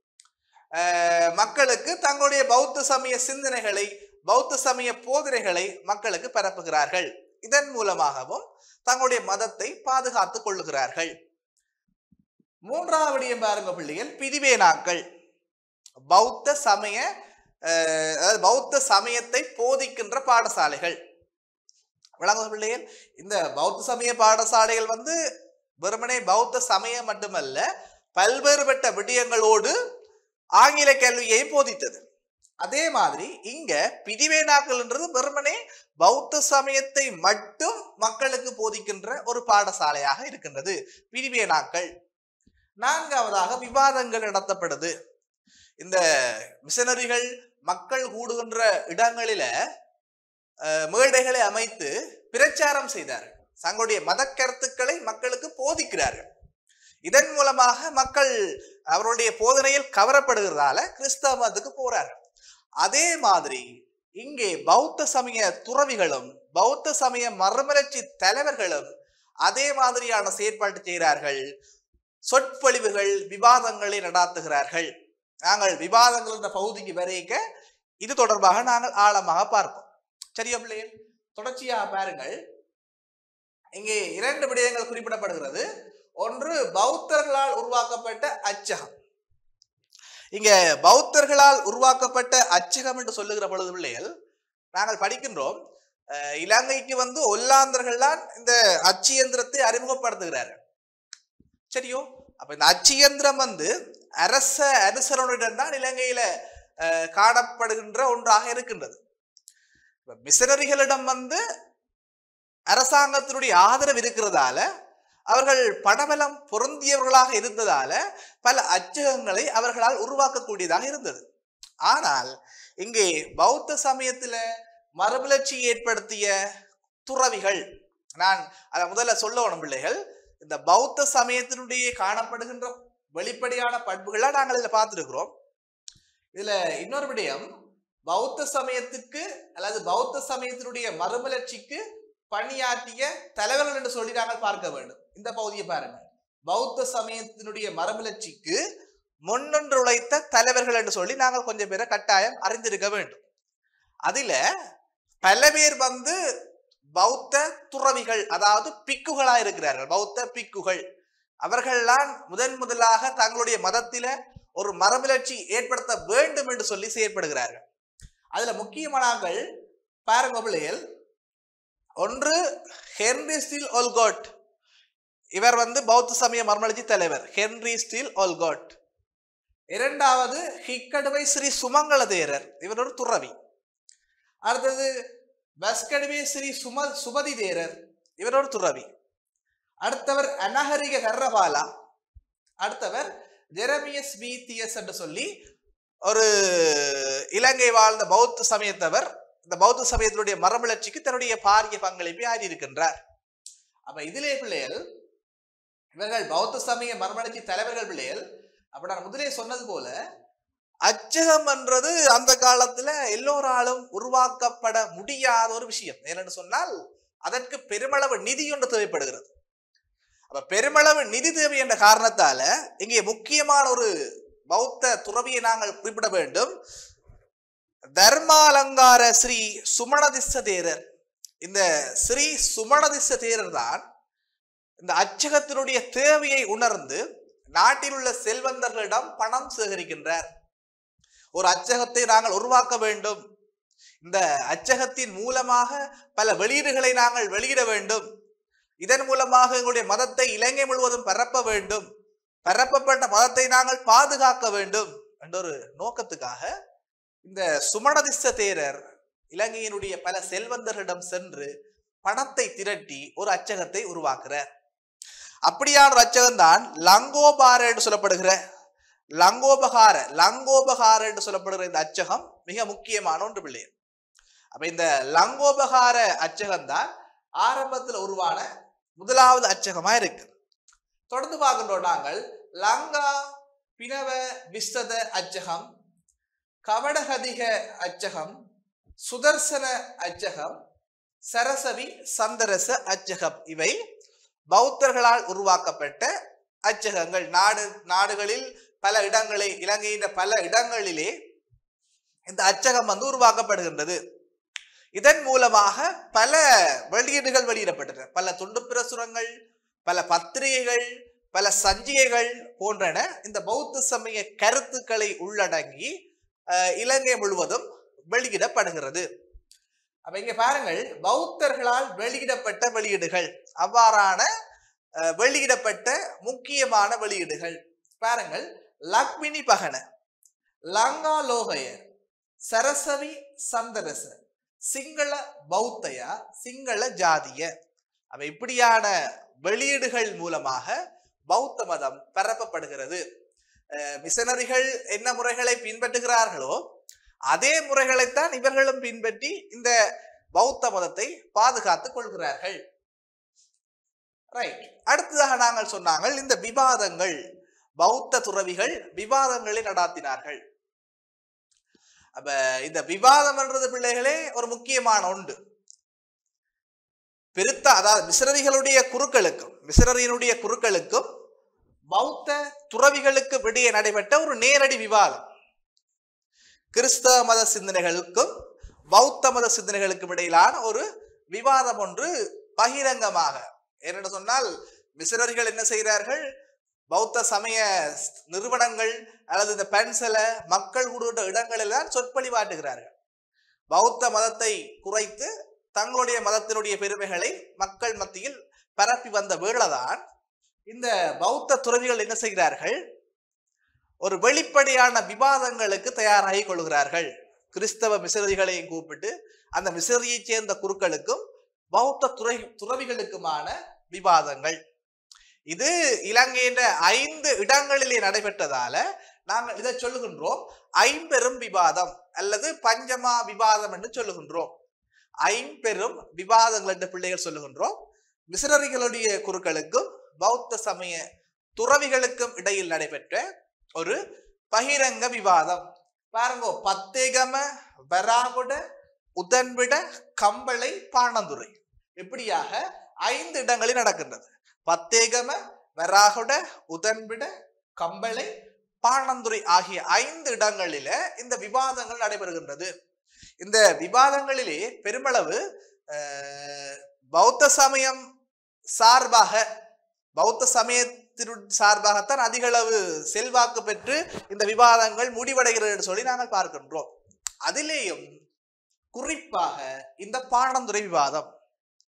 அஹ், மக்களுக்கு தங்களுடைய பௌத்த சமய சிந்தனைகளை பௌத்த சமய போதனைகளை மக்களுக்கு பரப்புகிறார்கள் இதன் மூலமாகவும் தங்களுடைய மதத்தை பாதுகாத்துக் கொள்ளுகிறார்கள் மூன்றாவது விடயம் பாருங்க பிள்ளைகள் பிரிவேனாக்கள் பௌத்த சமய அஹ், அதாவது பௌத்த சமயத்தை போதிக்கின்ற பாடசாலைகள் விளங்குது பிள்ளைகள் இந்த பௌத்த சமய பாடசாலைகள் வந்து வெறுமனே பௌத்த சமயம் மட்டுமல்ல பல்வேறுபட்ட விடயங்களோடு ஆங்கில கல்வியை போதித்தது அதே மாதிரி இங்க பிரிவேனாக்கள்ன்றது வெறுமனே பௌத்த சமயத்தை மட்டும் மக்களுக்கு போதிக்கின்ற ஒரு பாடசாலையாக இருக்கின்றது பிரிவேனாக்கள் நான்காவதாக விவாதங்கள் நடத்தப்படுது இந்த மிஷனரிகள் மக்கள் கூடுகின்ற இடங்களில அஹ், மேடைகளை அமைத்து பிரச்சாரம் செய்தார்கள் தங்களுடைய மத கருத்துக்களை மக்களுக்கு போதிக்கிறார்கள் இதன் மூலமாக மக்கள் அவருடைய போதனையில் கவரப்படுகிறதால கிறிஸ்தவ மதத்துக்கு போறார்கள் அதே மாதிரி இங்கே பௌத்த சமய துறவிகளும் பௌத்த சமய மறுமலர்ச்சி தலைவர்களும் அதே மாதிரியான செயற்பாட்டு செய்கிறார்கள் சொற்பொழிவுகள் விவாதங்களை நடாத்துகிறார்கள் நாங்கள் விவாதங்கள் என்ற பகுதிக்கு வரைக்க இது தொடர்பாக நாங்கள் ஆழமாக பார்ப்போம் சரியா பிள்ளைகள் தொடர்ச்சியாக பாருங்கள் இங்கே இரண்டு விடயங்கள் குறிப்பிடப்படுகிறது ஒன்று பௌத்தர்களால் உருவாக்கப்பட்ட அச்சகம் இங்க பௌத்தர்களால் உருவாக்கப்பட்ட அச்சகம் என்று சொல்லுகிற பொழுது பிள்ளைகள் நாங்கள் படிக்கின்றோம் அஹ், இலங்கைக்கு வந்து ஒல்லாந்தர்கள் தான் இந்த அச்சு இயந்திரத்தை அறிமுகப்படுத்துகிறார்கள் சரியோ அப்ப இந்த அச்சு இயந்திரம் வந்து அரச அனுசரணுடன் தான் இலங்கையில அஹ், காணப்படுகின்ற ஒன்றாக இருக்கின்றது இப்ப மிஷனரிகளிடம் வந்து அரசாங்கத்தினுடைய ஆதரவு இருக்கிறதால அவர்கள் பணபலம் பொருந்தியவர்களாக இருந்ததால பல அச்சகங்களை அவர்களால் உருவாக்கக்கூடியதாக இருந்தது ஆனால் இங்கே பௌத்த சமயத்துல மறுமலர்ச்சி ஏற்படுத்திய துறவிகள் நான் அதை முதல்ல சொல்லணும் பிள்ளைகள் இந்த பௌத்த சமயத்தினுடைய காணப்படுகின்ற வெளிப்படையான பண்புகளை நாங்கள் இதில் பார்த்துருக்கிறோம் இதுல இன்னொரு விடயம் பௌத்த சமயத்துக்கு அல்லது பௌத்த சமயத்தினுடைய மறுமலர்ச்சிக்கு பணியாற்றிய தலைவர்கள் என்று சொல்லி நாங்கள் பார்க்க வேண்டும் இந்த பகுதியை பாருங்க பௌத்த சமயத்தினுடைய மறுமலர்ச்சிக்கு முன்னொன்று உழைத்த தலைவர்கள் என்று சொல்லி நாங்கள் கொஞ்சம் பேரை கட்டாயம் அறிந்திருக்க வேண்டும் அதில பல பேர் வந்து பௌத்த துறவிகள் அதாவது பிக்குகளா இருக்கிறார்கள் பௌத்த பிக்குகள் அவர்கள்லாம் முதன் முதலாக தங்களுடைய மதத்தில ஒரு மரபிலட்சி ஏற்படுத்த வேண்டும் என்று சொல்லி செயற்படுகிறார்கள் அதுல முக்கியமானாங்கள் பாருங்க பிள்ளைகள் ஒன்று ஹென்ரி ஸ்டில் ஒல்கோட் இவர் வந்து பௌத்த சமய மர்மலர்ச்சி தலைவர் ஹென்ரி ஸ்டீல் ஓல்காட் இரண்டாவது ஹிக்கடுவை ஸ்ரீ சுமங்கல தேரர் இவர் ஒரு துறவி அடுத்தது பஸ்கடுவே ஸ்ரீ சும சுமதி தேரர் இவர் ஒரு துறவி அடுத்தவர் அனகரிக கர்ரபாலா அடுத்தவர் ஜெரமியஸ் வீத்தியஸ் என்று சொல்லி ஒரு இலங்கை வாழ்ந்த பௌத்த சமயத்தவர் இந்த பௌத்த சமயத்தினுடைய மரமலர்ச்சிக்கு தன்னுடைய பாரிய பங்களிப்பை ஆறியிருக்கின்றார் அப்ப இதிலே பிள்ளைகள் இவர்கள் பௌத்த சமய மரமலர்ச்சி தலைவர்கள் பிள்ளைகள் அப்ப நான் முதலே சொன்னது போல அச்சகம் என்றது அந்த காலத்துல எல்லோராலும் உருவாக்கப்பட முடியாத ஒரு விஷயம் ஏனென்று சொன்னால் அதற்கு பெருமளவு நிதி ஒன்று தேவைப்படுகிறது அப்ப பெருமளவு நிதி தேவை என்ற காரணத்தால இங்கே முக்கியமான ஒரு பௌத்த துறவியை நாங்கள் குறிப்பிட வேண்டும் தர்மாலங்கார ஸ்ரீ சுமணதிஸ்ஸ தேரர் இந்த ஸ்ரீ சுமணதிஸ்ஸ தேரர் தான் இந்த அச்சகத்தினுடைய தேவையை உணர்ந்து நாட்டில் உள்ள செல்வந்தர்களிடம் பணம் சேகரிக்கின்றார் ஒரு அச்சகத்தை நாங்கள் உருவாக்க வேண்டும் இந்த அச்சகத்தின் மூலமாக பல வெளியீடுகளை நாங்கள் வெளியிட வேண்டும் இதன் மூலமாக எங்களுடைய மதத்தை இலங்கை முழுவதும் பரப்ப வேண்டும் பரப்பப்பட்ட மதத்தை நாங்கள் பாதுகாக்க வேண்டும் என்ற ஒரு நோக்கத்துக்காக இந்த சுமணதிஸ்ஸ தேரர் இலங்கையினுடைய பல செல்வந்தர்களிடம் சென்று பணத்தை திரட்டி ஒரு அச்சகத்தை உருவாக்குறார் அப்படியான ஒரு அச்சகம் தான் லங்கோபார என்று சொல்லப்படுகிற லங்கோபகார லங்கோபகார என்று சொல்லப்படுகிற இந்த அச்சகம் மிக முக்கியமான ஒன்று பிள்ளை அப்ப இந்த லங்கோபகார அச்சகம் தான் ஆரம்பத்தில் உருவான முதலாவது அச்சகமா இருக்கு தொடர்ந்து பார்க்கின்றோம் நாங்கள் லங்கா பினவ விஸ்தத அச்சகம் கவடகதிக அச்சகம் சுதர்சன அச்சகம் சரசவி சந்தரச அச்சகம் இவை பௌத்தர்களால் உருவாக்கப்பட்ட அச்சகங்கள் நாடு நாடுகளில் பல இடங்களில் இலங்கையின் பல இடங்களிலே இந்த அச்சகம் வந்து உருவாக்கப்படுகின்றது இதன் மூலமாக பல வெளியீடுகள் வெளியிடப்பட்டன பல துண்டு பிரசுரங்கள் பல பத்திரிகைகள் பல சஞ்சிகைகள் போன்றன இந்த பௌத்த சமய கருத்துக்களை உள்ளடங்கி அஹ், இலங்கை முழுவதும் வெளியிடப்படுகிறது அப்ப இங்க பாருங்கள் பௌத்தர்களால் வெளியிடப்பட்ட வெளியீடுகள் அவ்வாறான அஹ், வெளியிடப்பட்ட முக்கியமான வெளியீடுகள் பாருங்கள் லக்மினி பகன லங்காலோகய சரசவி சந்தரச சிங்கள பௌத்தையா சிங்கள ஜாதிய அவ இப்படியான வெளியீடுகள் மூலமாக பௌத்த மதம் பரப்பப்படுகிறது அஹ் மிஷனரிகள் என்ன முறைகளை பின்பற்றுகிறார்களோ அதே முறைகளைத்தான் இவர்களும் பின்பற்றி இந்த பௌத்த மதத்தை பாதுகாத்துக் கொள்கிறார்கள் ரைட் அடுத்ததாக நாங்கள் சொன்னாங்கள் இந்த விவாதங்கள் பௌத்த துறவிகள் விவாதங்களை நடாத்தினார்கள் அப்ப இந்த விவாதம் என்றது பிள்ளைகளே ஒரு முக்கியமான ஒன்று பெருத்த அதாவது மிஷனரிகளுடைய குருக்களுக்கும் மிஷனரியினுடைய குருக்களுக்கும் பௌத்த துறவிகளுக்கும் இடையே நடைபெற்ற ஒரு நேரடி விவாதம் கிறிஸ்தவ மத சிந்தனைகளுக்கும் பௌத்த மத சிந்தனைகளுக்கும் இடையிலான ஒரு விவாதம் ஒன்று பகிரங்கமாக ஏனென்று சொன்னால் மிஷனரிகள் என்ன செய்கிறார்கள் பௌத்த சமய நிறுவனங்கள் அல்லது இந்த பென்சில மக்கள் கூடுகின்ற இடங்களெல்லாம் சொற்பொழிவாட்டுகிறார்கள் பௌத்த மதத்தை குறைத்து தங்களுடைய மதத்தினுடைய பெருமைகளை மக்கள் மத்தியில் பரப்பி வந்த வேளைதான் இந்த பௌத்த துறவிகள் என்ன செய்கிறார்கள் ஒரு வெளிப்படையான விவாதங்களுக்கு தயாராகி கொள்கிறார்கள் கிறிஸ்தவ மிசரிகளையும் கூப்பிட்டு அந்த மிசரியைச் சேர்ந்த குருக்களுக்கும் பௌத்த துறை துறவிகளுக்குமான விவாதங்கள் இது இலங்கையின் ஐந்து இடங்களிலே நடைபெற்றதால நாங்கள் இதை சொல்லுகின்றோம் ஐம்பெரும் விவாதம் அல்லது பஞ்சமா விவாதம் என்று சொல்லுகின்றோம் ஐம்பெரும் விவாதங்கள் என்று பிள்ளைகள் சொல்லுகின்றோம் மிசனரிகளுடைய குருக்களுக்கும் பௌத்த சமய துறவிகளுக்கும் இடையில் நடைபெற்ற ஒரு பகிரங்க விவாதம் பாருங்க பத்தேகம வராகுட உதன்விட கம்பளை பாணந்துரை இப்படியாக ஐந்து இடங்களில் நடக்கின்றது பத்தேகம வராகுட உதன்விட கம்பளை பாணந்துரை ஆகிய ஐந்து இடங்களில இந்த விவாதங்கள் நடைபெறுகின்றது இந்த விவாதங்களிலே பெருமளவு அஹ், பௌத்த சமயம் சார்பாக பௌத்த சமயத்தின் சார்பாகத்தான் அதிக அளவு செல்வாக்கு பெற்று இந்த விவாதங்கள் முடிவடைகிறது என்று சொல்லி நாங்கள் பார்க்கின்றோம் அதிலேயும் குறிப்பாக இந்த பாணந்துரை விவாதம்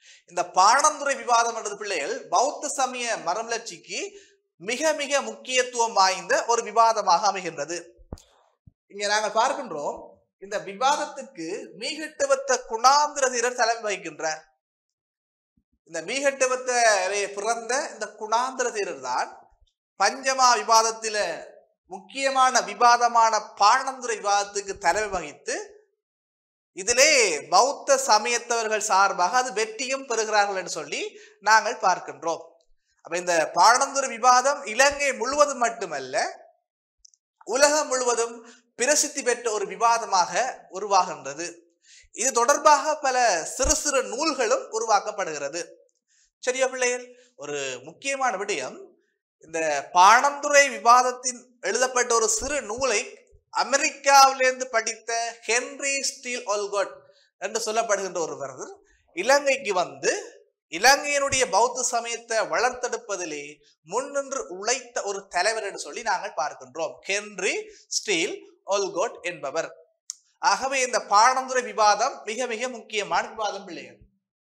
இந்த பாணந்துறை விவாதம் என்றது பிள்ளைகள் பௌத்த சமய மரமலர்ச்சிக்கு மிக மிக முக்கியத்துவம் வாய்ந்த ஒரு விவாதமாக அமைகின்றது இங்க நாங்கள் பார்க்கின்றோம் இந்த விவாதத்துக்கு மீகட்டுவத்த குணாந்திரதீரர் தலைமை வகிக்கின்றார் இந்த மீகட்டுவத்த பிறந்த இந்த குணாந்திரதீரர் தான் பஞ்சமா விவாதத்தில முக்கியமான விவாதமான பாணந்துரை விவாதத்துக்கு தலைமை வகித்து இதிலே பௌத்த சமயத்தவர்கள் சார்பாக அது வெற்றியும் பெறுகிறார்கள் என்று சொல்லி நாங்கள் பார்க்கின்றோம் அப்ப இந்த பாணந்துரை விவாதம் இலங்கை முழுவதும் மட்டுமல்ல உலகம் முழுவதும் பிரசித்தி பெற்ற ஒரு விவாதமாக உருவாகின்றது இது தொடர்பாக பல சிறு சிறு நூல்களும் உருவாக்கப்படுகிறது சரியா பிள்ளைகள் ஒரு முக்கியமான விடயம் இந்த பாணந்துரை விவாதத்தின் எழுதப்பட்ட ஒரு சிறு நூலை அமெரிக்காவிலிருந்து படித்த ஹென்ரி ஸ்டீல் ஒல்கோட் என்று சொல்லப்படுகின்ற ஒருவர் இலங்கைக்கு வந்து இலங்கையினுடைய பௌத்த சமயத்தை வளர்த்தெடுப்பதிலே முன்னின்று உழைத்த ஒரு தலைவர் என்று சொல்லி நாங்கள் பார்க்கின்றோம் ஹென்ரி ஸ்டீல் ஒல்கோட் என்பவர் ஆகவே இந்த பாடந்துரை விவாதம் மிக மிக முக்கியமான விவாதம் பிள்ளைகள்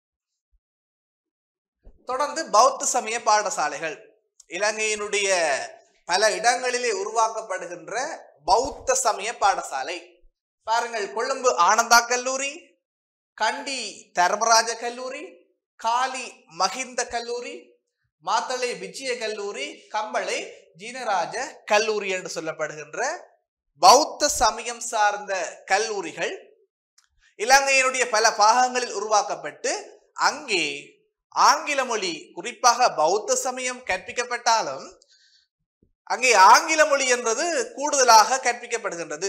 தொடர்ந்து பௌத்த சமய பாடசாலைகள் இலங்கையினுடைய பல இடங்களிலே உருவாக்கப்படுகின்ற பௌத்த சமய பாடசாலை பாருங்கள் கொழும்பு ஆனந்தா கல்லூரி கண்டி தர்மராஜ கல்லூரி காலி மகிந்த கல்லூரி மாத்தளை விஜய கல்லூரி கம்பளை ஜீனராஜ கல்லூரி என்று சொல்லப்படுகின்ற பௌத்த சமயம் சார்ந்த கல்லூரிகள் இலங்கையினுடைய பல பாகங்களில் உருவாக்கப்பட்டு அங்கே ஆங்கில மொழி குறிப்பாக பௌத்த சமயம் கற்பிக்கப்பட்டாலும் அங்கே ஆங்கில மொழி என்பது கூடுதலாக கற்பிக்கப்படுகின்றது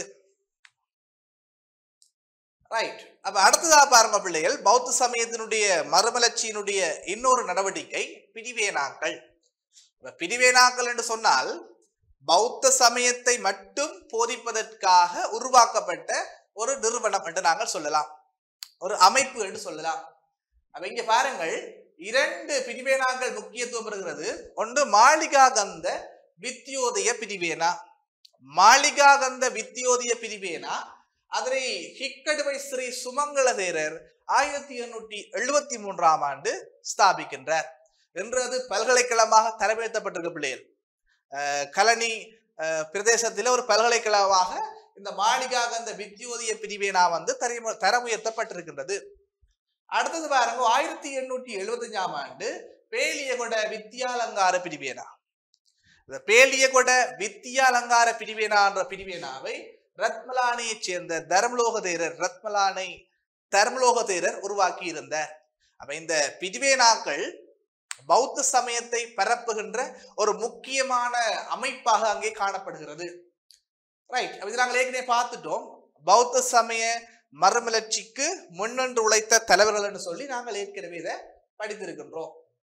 ரைட் அப்ப அடுத்ததாக பாருங்க பிள்ளைகள் பௌத்த சமயத்தினுடைய மறுமலர்ச்சியினுடைய இன்னொரு நடவடிக்கை பிரிவேனாக்கள் இப்ப பிரிவேனாக்கள் என்று சொன்னால் பௌத்த சமயத்தை மட்டும் போதிப்பதற்காக உருவாக்கப்பட்ட ஒரு நிறுவனம் என்று நாங்கள் சொல்லலாம் ஒரு அமைப்பு என்று சொல்லலாம் அப்ப இங்க பாருங்கள் இரண்டு பிரிவேனாக்கள் முக்கியத்துவம் பெறுகிறது ஒன்று மாளிகா கந்த வித்யோதய பிரிவேனா மாளிகா கந்த வித்யோதய பிரிவேனா அதனை ஹிக்கடுவை ஸ்ரீ சுமங்கல தேரர் ஆயிரத்தி எண்ணூற்றி எழுபத்தி மூன்றாம் ஆண்டு ஸ்தாபிக்கின்றார் என்று அது பல்கலைக்கழகமாக தரவேற்றப்பட்டிருக்க பிள்ளைகள் அஹ் கலனி அஹ் பிரதேசத்தில் ஒரு பல்கலைக்கழகமாக இந்த மாளிகா கந்த வித்யோதய பிரிவேனா வந்து தரம் தரம் உயர்த்தப்பட்டிருக்கின்றது அடுத்தது பாருங்க ஆயிரத்தி எண்ணூற்றி எழுபத்தஞ்சாம் ஆண்டு பேலியகொட வித்யாலங்கார பிரிவேனா இந்த பேலியகொட வித்யாலங்கார பிரிவேனா என்ற பிரிவேனாவை ரத்மலானையைச் சேர்ந்த தர்மலோக தேரர் ரத்மலானை தர்மலோக தேரர் உருவாக்கி இருந்தார் அப்ப இந்த பிரிவேனாக்கள் பௌத்த சமயத்தை பரப்புகின்ற ஒரு முக்கியமான அமைப்பாக அங்கே காணப்படுகிறது ரைட் இது நாங்கள் ஏற்கனவே பார்த்துட்டோம் பௌத்த சமய மறுமலர்ச்சிக்கு முன்னின்று உழைத்த தலைவர்கள் என்று சொல்லி நாங்கள் ஏற்கனவே இதை படித்திருக்கின்றோம்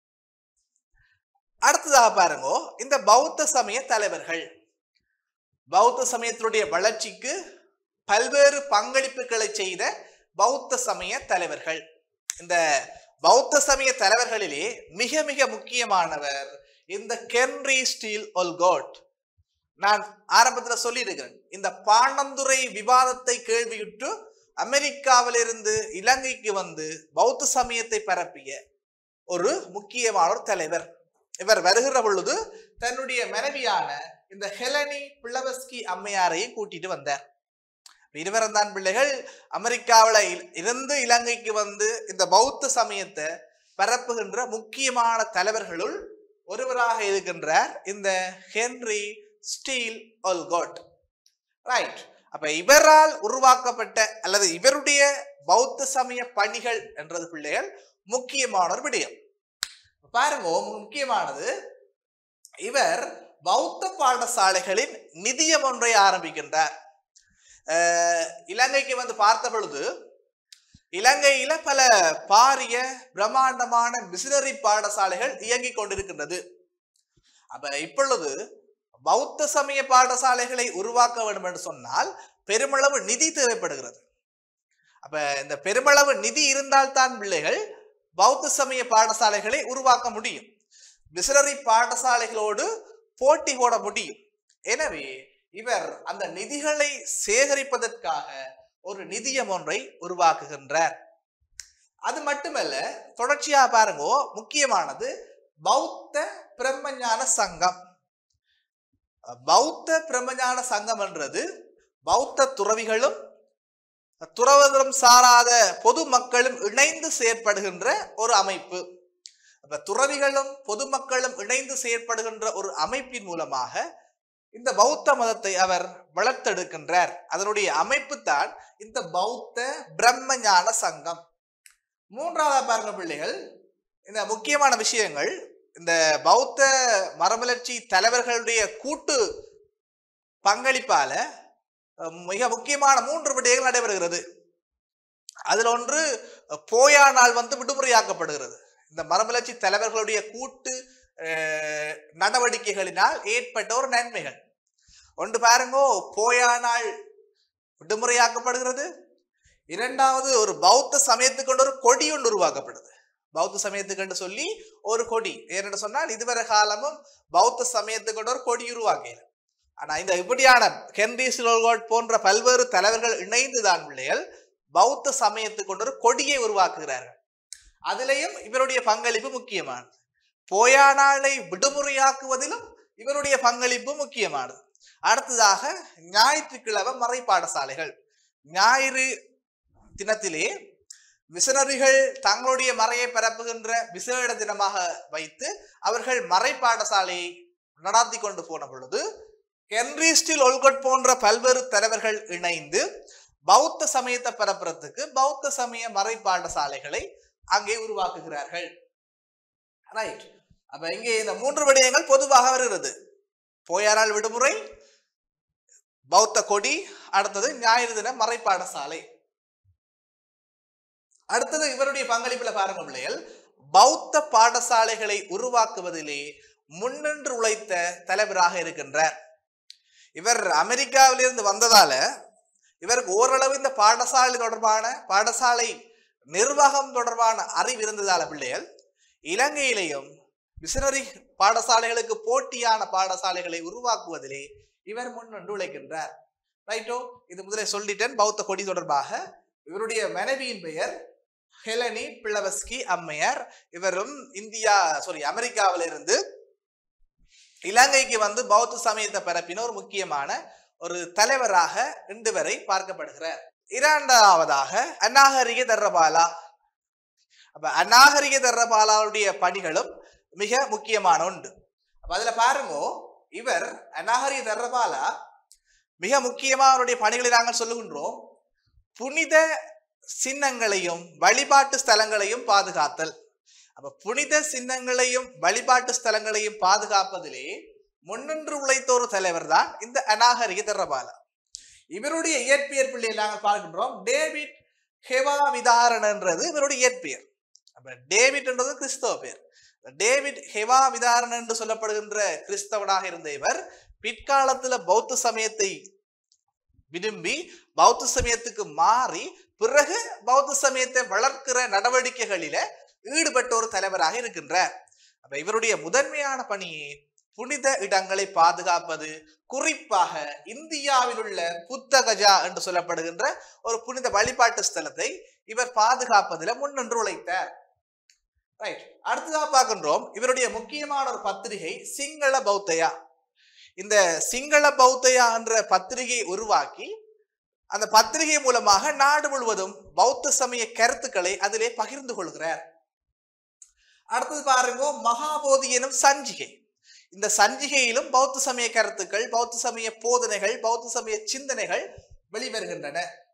அடுத்ததாக பாருங்க இந்த பௌத்த சமய தலைவர்கள் பௌத்த சமயத்தினுடைய வளர்ச்சிக்கு பல்வேறு பங்களிப்புகளை செய்த பௌத்த சமய தலைவர்கள் இந்த பௌத்த சமய தலைவர்களிலே மிக மிக முக்கியமானவர் இந்த கென்ரி ஸ்டீல் ஒல்கோட் நான் ஆரம்பத்தில் சொல்லியிருக்கிறேன் இந்த பாண்டந்துறை விவாதத்தை கேள்வியுற்று அமெரிக்காவிலிருந்து இலங்கைக்கு வந்து பௌத்த சமயத்தை பரப்பிய ஒரு முக்கியமான ஒரு தலைவர் இவர் வருகிற பொழுது தன்னுடைய மனைவியான இந்த ஹெலனி பிளவஸ்கி அம்மையாரையும் கூட்டிட்டு வந்தார் இருவரும் தான் பிள்ளைகள் அமெரிக்காவில் இருந்து இலங்கைக்கு வந்து இந்த பௌத்த சமயத்தை பரப்புகின்ற முக்கியமான தலைவர்களுள் ஒருவராக இருக்கின்றார் இந்த ஹென்ரி ஸ்டீல் ஒல்கோட் ரைட் அப்ப இவரால் உருவாக்கப்பட்ட அல்லது இவருடைய பௌத்த சமய பணிகள் என்றது பிள்ளைகள் முக்கியமான ஒரு விடயம் பாருங்க முக்கியமானது இவர் பௌத்த பாடசாலைகளின் நிதியம் ஒன்றை ஆரம்பிக்கின்றார் அஹ் இலங்கைக்கு வந்து பார்த்த பொழுது இலங்கையில பல பாரிய பிரம்மாண்டமான மிஷினரி பாடசாலைகள் இயங்கிக் கொண்டிருக்கின்றது அப்ப இப்பொழுது பௌத்த சமய பாடசாலைகளை உருவாக்க வேண்டும் என்று சொன்னால் பெருமளவு நிதி தேவைப்படுகிறது அப்ப இந்த பெருமளவு நிதி இருந்தால்தான் பிள்ளைகள் பௌத்த சமய பாடசாலைகளை உருவாக்க முடியும் மிஷனரி பாடசாலைகளோடு போட்டி போட முடியும் எனவே இவர் அந்த நிதிகளை சேகரிப்பதற்காக ஒரு நிதியம் ஒன்றை உருவாக்குகின்றார் அது மட்டுமல்ல தொடர்ச்சியா பாருங்க முக்கியமானது பௌத்த பிரம்மஞான சங்கம் பௌத்த பிரம்மஞான சங்கம் என்றது பௌத்த துறவிகளும் துறவதம் சாராத பொதுமக்களும் இணைந்து செயற்படுகின்ற ஒரு அமைப்பு அப்ப துறவிகளும் பொதுமக்களும் இணைந்து செயற்படுகின்ற ஒரு அமைப்பின் மூலமாக இந்த பௌத்த மதத்தை அவர் வளர்த்தெடுக்கின்றார் அதனுடைய அமைப்பு தான் இந்த பௌத்த பிரம்மஞான சங்கம் மூன்றாவது பாருங்க பிள்ளைகள் இந்த முக்கியமான விஷயங்கள் இந்த பௌத்த மரமலர்ச்சி தலைவர்களுடைய கூட்டு பங்களிப்பால அஹ், மிக முக்கியமான மூன்று விடயங்கள் நடைபெறுகிறது அதில் ஒன்று அஹ், போயா நாள் வந்து விடுமுறையாக்கப்படுகிறது இந்த மரமலர்ச்சி தலைவர்களுடைய கூட்டு அஹ், நடவடிக்கைகளினால் ஏற்பட்ட ஒரு நன்மைகள் ஒன்று பாருங்கோ போயா நாள் விடுமுறையாக்கப்படுகிறது இரண்டாவது ஒரு பௌத்த சமயத்துக்கு கொண்டு ஒரு கொடி ஒன்று உருவாக்கப்படுது பௌத்த சமயத்துக்கு என்று சொல்லி ஒரு கொடி ஏனென்று சொன்னால் இதுவரை காலமும் பௌத்த சமயத்துக்கு கொண்டு ஒரு கொடி உருவாக்கல ஆனா இந்த இப்படியான ஹென்ரி சிலோகோட் போன்ற பல்வேறு தலைவர்கள் இணைந்துதான் பிள்ளைகள் பௌத்த சமயத்துக்கு கொண்டு ஒரு கொடியை உருவாக்குகிறார்கள் அதிலேயும் இவருடைய பங்களிப்பு முக்கியமானது போயானாளை விடுமுறையாக்குவதிலும் இவருடைய பங்களிப்பு முக்கியமானது அடுத்ததாக ஞாயிற்றுக்கிழமை மறை பாடசாலைகள் ஞாயிறு தினத்திலே மிஷனரிகள் தங்களுடைய மறையை பரப்புகின்ற விசேட தினமாக வைத்து அவர்கள் மறை பாடசாலையை நடாத்தி கொண்டு போன பொழுது ஹென்ரி ஸ்டில் ஒல்கட் போன்ற பல்வேறு தலைவர்கள் இணைந்து பௌத்த சமயத்தை பரப்புறதுக்கு பௌத்த சமய மறை பாடசாலைகளை அங்கே உருவாக்குகிறார்கள் ரைட் அப்ப இங்கே இந்த மூன்று விடயங்கள் பொதுவாக வருகிறது போயாரால் விடுமுறை பௌத்த கொடி அடுத்தது ஞாயிறு தின மறை பாடசாலை அடுத்தது இவருடைய பங்களிப்புல பாருங்க பிள்ளைகள் பௌத்த பாடசாலைகளை உருவாக்குவதிலே முன்னின்று உழைத்த தலைவராக இருக்கின்றார் இவர் அமெரிக்காவிலிருந்து வந்ததால இவருக்கு ஓரளவு இந்த பாடசாலை தொடர்பான பாடசாலை நிர்வாகம் தொடர்பான அறிவு இருந்ததால பிள்ளைகள் இலங்கையிலேயும் மிஷனரி பாடசாலைகளுக்கு போட்டியான பாடசாலைகளை உருவாக்குவதிலே இவர் முன்னின்று உழைக்கின்றார் ரைட்டோ இது முதலே சொல்லிட்டேன் பௌத்த கொடி தொடர்பாக இவருடைய மனைவியின் பெயர் ஹெலனி பிளவஸ்கி அம்மையார் இவரும் இந்தியா சாரி அமெரிக்காவிலிருந்து இலங்கைக்கு வந்து பௌத்த சமயத்தை பரப்பின ஒரு முக்கியமான ஒரு தலைவராக இன்று வரை பார்க்கப்படுகிறார் இரண்டாவதாக அநாகரிக தர்ரபாலா அப்ப அநாகரிக தர்ரபாலாவுடைய பணிகளும் மிக முக்கியமான உண்டு அப்ப அதுல பாருங்க இவர் அநாகரிக தர்ரபாலா மிக முக்கியமாக அவருடைய பணிகளை நாங்கள் சொல்லுகின்றோம் புனித சின்னங்களையும் வழிபாட்டு ஸ்தலங்களையும் பாதுகாத்தல் அப்ப புனித சின்னங்களையும் வழிபாட்டு ஸ்தலங்களையும் பாதுகாப்பதிலே முன்னின்று உழைத்த ஒரு தலைவர் தான் இந்த அநாகரிக தர்ரபாலா இவருடைய இயற்பியர் பிள்ளையை நாங்கள் பார்க்கின்றோம் டேவிட் ஹெவா விதாரணன்றது இவருடைய இயற்பெயர் அப்ப டேவிட் என்றது கிறிஸ்தவ பேர் டேவிட் ஹெவா விதாரண என்று சொல்லப்படுகின்ற கிறிஸ்தவனாக இருந்த இவர் பிற்காலத்துல பௌத்த சமயத்தை விரும்பி பௌத்த சமயத்துக்கு மாறி பிறகு பௌத்த சமயத்தை வளர்க்கிற நடவடிக்கைகளில ஈடுபட்ட ஒரு தலைவராக இருக்கின்றார் அப்ப இவருடைய முதன்மையான பணியே புனித இடங்களை பாதுகாப்பது குறிப்பாக இந்தியாவில் உள்ள புத்தகஜா என்று சொல்லப்படுகின்ற ஒரு புனித வழிபாட்டு ஸ்தலத்தை இவர் பாதுகாப்பதில் முன்னின்று உழைத்தார் ரைட் அடுத்ததா பார்க்கின்றோம் இவருடைய முக்கியமான ஒரு பத்திரிகை சிங்கள பௌத்தையா இந்த சிங்கள பௌத்தையா என்ற பத்திரிகையை உருவாக்கி அந்த பத்திரிகை மூலமாக நாடு முழுவதும் பௌத்த சமய கருத்துக்களை அதிலே பகிர்ந்து கொள்கிறார் அடுத்தது பாருங்க மகாபோதி எனும் சஞ்சிகை இந்த சஞ்சிகையிலும் பௌத்த சமய கருத்துக்கள் பௌத்த சமய போதனைகள் பௌத்த சமய சிந்தனைகள் வெளிவருகின்றன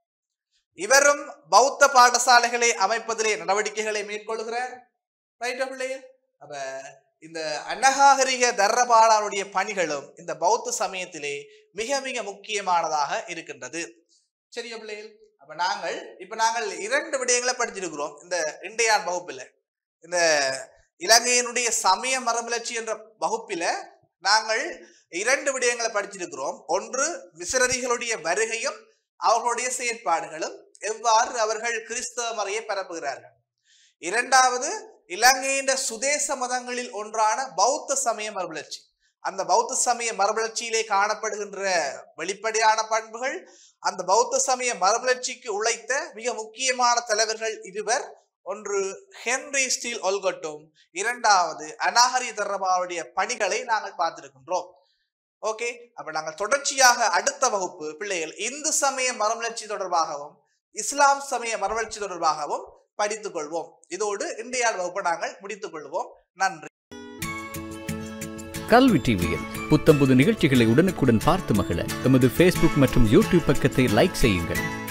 இவரும் பௌத்த பாடசாலைகளை அமைப்பதிலே நடவடிக்கைகளை மேற்கொள்கிறார் ரைட்டா பிள்ளைகள் அப்ப இந்த அனகாகரிக தர்ரபாலாருடைய பணிகளும் இந்த பௌத்த சமயத்திலே மிக மிக முக்கியமானதாக இருக்கின்றது சரியா பிள்ளைகள் அப்ப நாங்கள் இப்ப நாங்கள் இரண்டு விடயங்களை படிச்சிருக்கிறோம் இந்த இண்டையான் வகுப்புல இந்த இலங்கையினுடைய சமய மரமலர்ச்சி என்ற வகுப்பில நாங்கள் இரண்டு விடயங்களை படிச்சிருக்கிறோம் ஒன்று மிசரரிகளுடைய வருகையும் அவர்களுடைய செயற்பாடுகளும் எவ்வாறு அவர்கள் கிறிஸ்தவ மறையை பரப்புகிறார்கள் இரண்டாவது இலங்கையின் சுதேச மதங்களில் ஒன்றான பௌத்த சமய மரபுலர்ச்சி அந்த பௌத்த சமய மரபுலர்ச்சியிலே காணப்படுகின்ற வெளிப்படையான பண்புகள் அந்த பௌத்த சமய மரபுலர்ச்சிக்கு உழைத்த மிக முக்கியமான தலைவர்கள் இருவர் ஒன்று ஹென்ரி ஸ்டீல் ஒல்கட்டும் இரண்டாவது அனாஹரி தர்ரபாவுடைய பணிகளை நாங்கள் பார்த்திருக்கின்றோம் ஓகே அப்ப நாங்கள் தொடர்ச்சியாக அடுத்த வகுப்பு பிள்ளைகள் இந்து சமய மறுமலர்ச்சி தொடர்பாகவும் இஸ்லாம் சமய மறுமலர்ச்சி தொடர்பாகவும் படித்துக் கொள்வோம் இதோடு இன்றைய வகுப்பை நாங்கள் முடித்துக் கொள்வோம் நன்றி
கல்வி டிவியில் புத்தம்புது நிகழ்ச்சிகளை உடனுக்குடன் பார்த்து மகிழ எமது ஃபேஸ்புக் மற்றும் யூடியூப் பக்கத்தை லைக் செய்யுங்கள்